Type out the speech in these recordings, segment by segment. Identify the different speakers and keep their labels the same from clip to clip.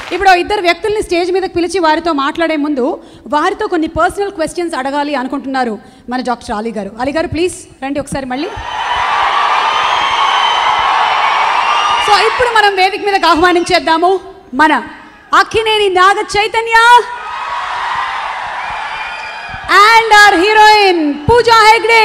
Speaker 1: ఇప్పుడు ఇద్దరు వ్యక్తుల్ని స్టేజ్ మీదకి పిలిచి వారితో మాట్లాడే ముందు వారితో కొన్ని పర్సనల్ క్వశ్చన్స్ అడగాలి అనుకుంటున్నారు మన డాక్టర్ అలీ గారు అలీ గారు ప్లీజ్ రండి ఒకసారి మళ్ళీ సో ఇప్పుడు మనం వేదిక మీదకి ఆహ్వానించేద్దాము మన Akkineni Naga Chaitanya and our heroine Pooja Hegde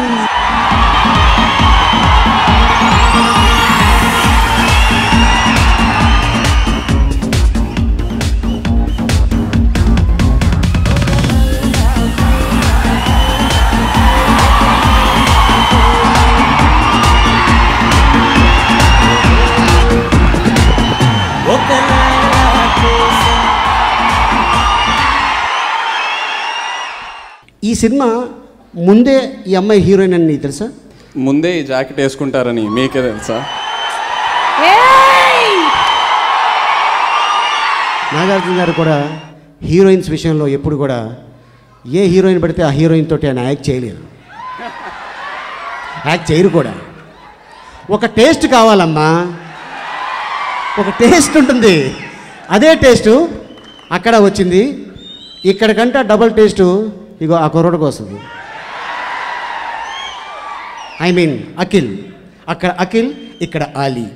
Speaker 2: ఒక లైలా కోసం
Speaker 3: ఈ సినిమా ముందే ఈ అమ్మాయి హీరోయిన్ అని నీకు తెలుసా
Speaker 4: ముందే ఈ జాకెట్ వేసుకుంటారని మీకే తెలుసా
Speaker 3: నాగార్జున గారు కూడా హీరోయిన్స్ విషయంలో ఎప్పుడు కూడా ఏ హీరోయిన్ పడితే ఆ హీరోయిన్ తోటి ఆయన యాక్ట్ చేయలేరు యాక్ట్ చేయరు కూడా ఒక టేస్ట్ కావాలమ్మా ఒక టేస్ట్ ఉంటుంది అదే టేస్టు అక్కడ వచ్చింది ఇక్కడికంటే డబుల్ టేస్టు ఇగో ఆ కుర్రోడికి వస్తుంది ఐ మీన్ అఖిల్ అక్కడ అఖిల్ ఇక్కడ ఆలీ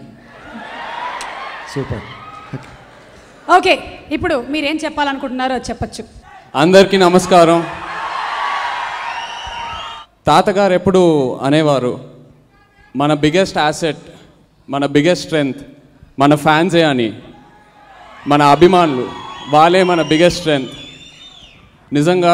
Speaker 3: సూపర్
Speaker 1: ఓకే ఇప్పుడు మీరేం చెప్పాలనుకుంటున్నారో అది చెప్పచ్చు
Speaker 4: అందరికీ నమస్కారం తాతగారు ఎప్పుడు అనేవారు మన బిగ్గెస్ట్ యాసెట్ మన బిగ్గెస్ట్ స్ట్రెంగ్త్ మన ఫ్యాన్సే అని మన అభిమానులు వాళ్ళే మన బిగ్గెస్ట్ స్ట్రెంగ్త్ నిజంగా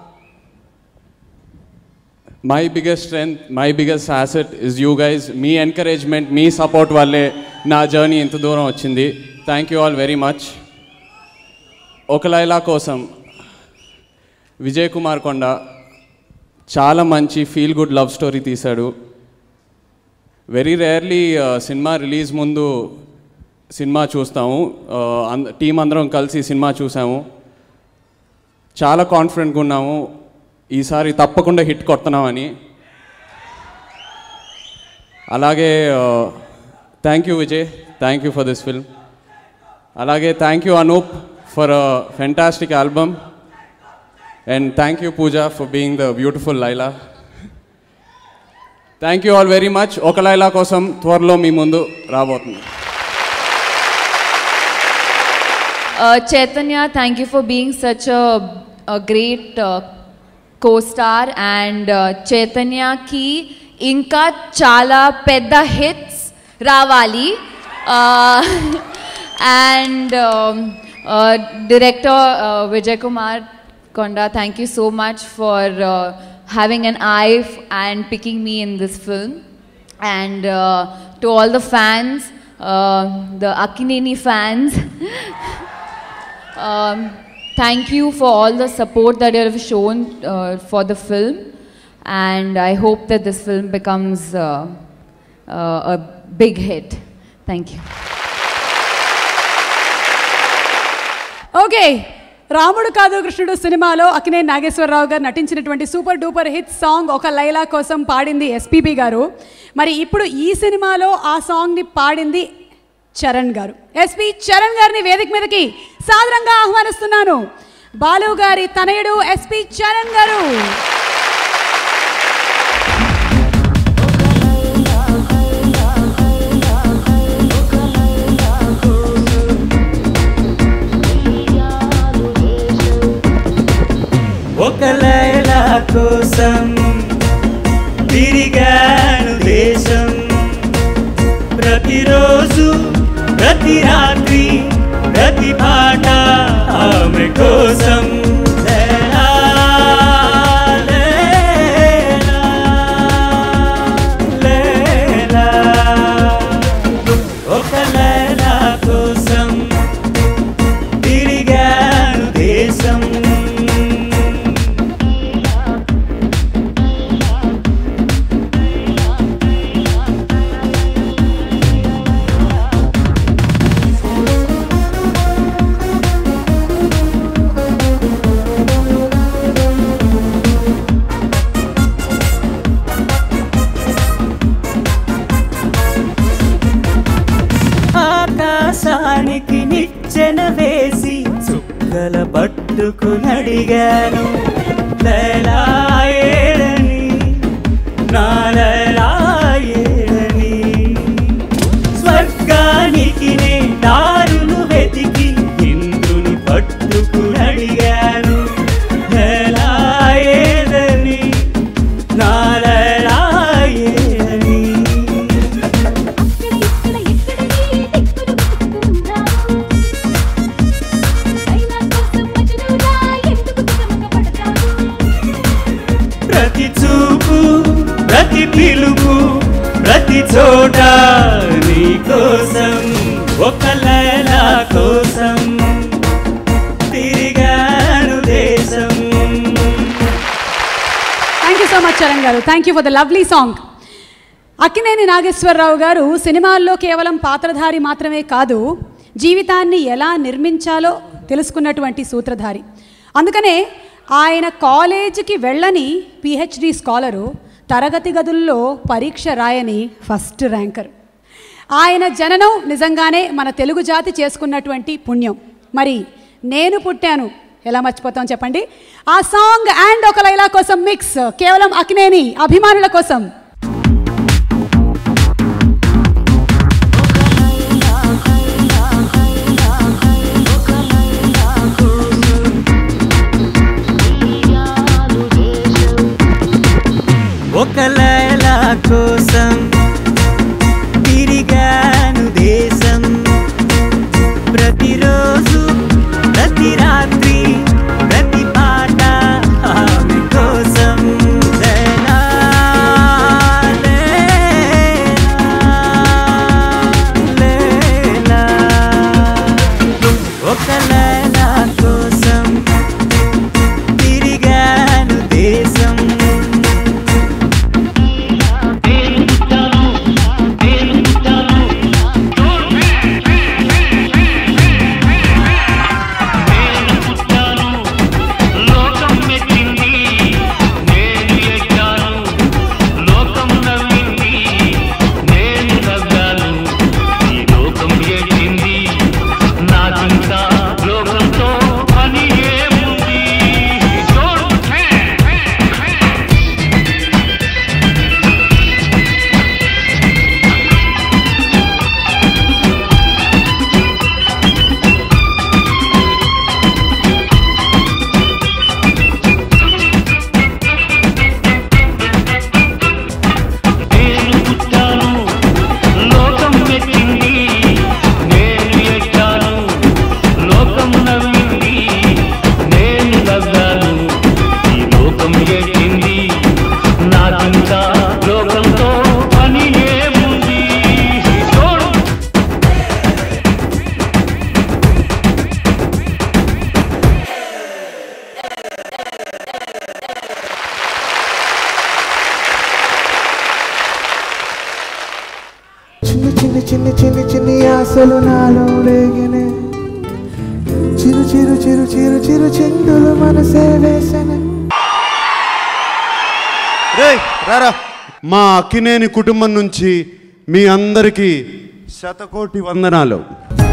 Speaker 4: my biggest strength my biggest asset is you guys మీ ఎంకరేజ్మెంట్ మీ సపోర్ట్ వల్లే నా జర్నీ ఇంత దూరం వచ్చింది thank you all very much ఒక లైలా కోసం విజయ్ కుమార్ కొండ చాలా మంచి ఫీల్ గుడ్ లవ్ స్టోరీ తీశాడు వెరీ రేర్లీ సినిమా రిలీజ్ ముందు సినిమా చూస్తాము టీం అందరం కలిసి సినిమా చూసాము చాలా కాన్ఫిడెంట్గా ఉన్నాము ఈసారి తప్పకుండా హిట్ కొడుతున్నామని అలాగే thank you Vijay thank you for this film అలాగే thank you Anoop for a fantastic album and thank you Pooja for being the beautiful Laila thank you all very much ఒక లైలా కోసం త్వరలో మీ ముందు రాబోతుంది
Speaker 5: Uh, Chaitanya, thank you for being such a, a great uh, co-star and uh, Chaitanya ki ఇంకా చాలా పెద్ద hits రావాలి and director Vijay Kumar Konda thank you so much for having an eye f- and picking me in this film and uh, to all the fans uh, the akineni fans um, thank you for all the support that you have shown uh, for the film and i hope that this film becomes uh, uh, a big hit thank you
Speaker 1: okay Ramudu కాదు కృష్ణుడు సినిమాలో అక్కినే నాగేశ్వరరావు గారు నటించినటువంటి super duper hit song ఒక లైలా కోసం పాడింది SPB గారు మరి ఇప్పుడు ఈ సినిమాలో ఆ సాంగ్ని పాడింది చరణ్ గారు ఎస్పి చరణ్ గారిని వేదిక మీదకి సాదరంగా ఆహ్వానిస్తున్నాను బాలు గారి తనయుడు ఎస్పి చరణ్ గారు
Speaker 2: ఒక లైలా కోసం తిరిగాను దేశం ప్రతిరోజు ప్రతి రాత్రి ప్రతి పాట ఆమె కోసం లైలా, లైలా, లైలా. ఒక లైలా కోసం తిరిగాను దేశం వేసి చుక్కల పట్టుకునడిగాను లైలా ఏడని నా లైలా ఏడని స్వర్గానికి నే దారులు వెతికి ఇంద్రుని పట్టుకునడిగాను లైలా ఏడని నా లైలా ఏడని ప్రతి చూపు ప్రతి పిలుపు ప్రతి చోట నీ కోసం ఒక లైలా కోసం తిరిగాను దేశం
Speaker 1: thank you so much Charan garu thank you for the lovely song Akkineni Nageswara Rao garu సినిమాల్లో కేవలం పాత్రధారి మాత్రమే కాదు జీవితాన్ని ఎలా నిర్మించాలో తెలుసుకున్నటువంటి సూత్రధారి అందుకనే ఆయన కాలేజీకి వెళ్ళని పిహెచ్డి స్కాలరు తరగతి గదుల్లో పరీక్ష రాయని ఫస్ట్ ర్యాంకర్ ఆయన జననం నిజంగానే మన తెలుగు జాతి చేసుకున్నటువంటి పుణ్యం మరి నేను పుట్టాను ఎలా మర్చిపోతాం చెప్పండి ఆ సాంగ్ అండ్ ఒక లైలా కోసం మిక్స్ కేవలం అక్కినేని అభిమానుల కోసం
Speaker 2: ఒక లైలా కోసం తిరిగాను దేశం ప్రతిరోజు ప్రతి రాత్రి ప్రతి పాట ఆమె కోసం లైలా, లైలా, లైలా. ఒక లైలా కోసం తిరిగాను దేశం
Speaker 6: లోకం మెచ్చింది నేను ఎక్కాను లోకం నవ్వింది నేను నవ్వాను ఈ లోకం ఎక్కింది నాకింకా లోకంతో పని ఏముంది చూడు నేను పుట్టాను లోకం మెచ్చింది నేను ఎక్కాను లోకం నవ్వింది నేను నవ్వాను ఈ లోకం ఎక్కింది నాకింకా లోకంతో పని ఏముంది చూడు
Speaker 7: చిన్ని చిన్ని చిన్ని చిన్ని చిన్ని ఆశలు నాలో రేగినే చిరు చిరు చిరు చిరు చిరు చిందులు మనసే వేసనే
Speaker 3: రేయ్ రారా మా అక్కినేని కుటుంబం నుంచి మీ అందరికీ శతకోటి వందనాలు